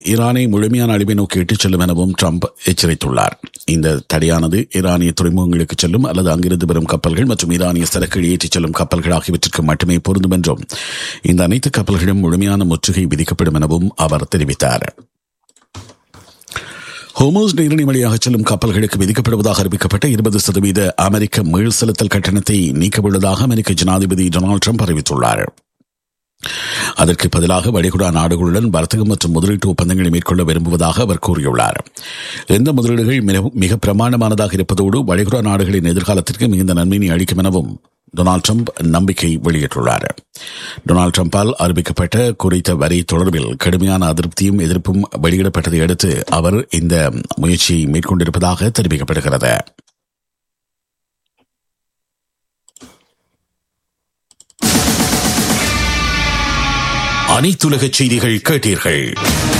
ஈரானை முழுமையான அழிவை நோக்கி இட்டுச் செல்லும் எனவும் ட்ரம்ப் எச்சரித்துள்ளார் இந்த தடையானது ஈரானிய துறைமுகங்களுக்கு செல்லும் அல்லது அங்கிருந்து வரும் கப்பல்கள் மற்றும் ஈரானிய சரக்குகள் ஏற்றிச் செல்லும் கப்பல்கள் ஆகியவற்றிற்கு மட்டுமே பொருந்தும் என்றும் இந்த அனைத்து கப்பல்களும் முழுமையான முற்றுகை விதிக்கப்படும் எனவும் அவர் தெரிவித்தார் ஹோமோஸ் நீரிணை வழியாக செல்லும் கப்பல்களுக்கு விதிக்கப்படுவதாக அறிவிக்கப்பட்ட இருபது சதவீத அமெரிக்க மீள் செலுத்தல் கட்டணத்தை நீக்கவுள்ளதாக அமெரிக்க ஜனாதிபதி டொனால்டு ட்ரம்ப் அறிவித்துள்ளார் அதற்கு பதிலாக வளைகுடா நாடுகளுடன் வர்த்தகம் மற்றும் முதலீட்டு ஒப்பந்தங்களை மேற்கொள்ள விரும்புவதாக அவர் கூறியுள்ளார் இந்த முதலீடுகள் மிக பிரமாண்டமானதாக இருப்பதோடு வளைகுடா நாடுகளின் எதிர்காலத்திற்கு மிகுந்த நன்மையை அளிக்கும் எனவும் டொனால்டு ட்ரம்ப் நம்பிக்கை வெளியிட்டுள்ளார் டொனால்டு ட்ரம்பால் அறிவிக்கப்பட்ட குறித்த வரி தொடர்பில் கடுமையான அதிருப்தியும் எதிர்ப்பும் வெளியிடப்பட்டதை அடுத்து அவர் இந்த முயற்சியை மேற்கொண்டிருப்பதாக தெரிவிக்கப்படுகிறது அனைத்துலக செய்திகள் கேட்டீர்கள்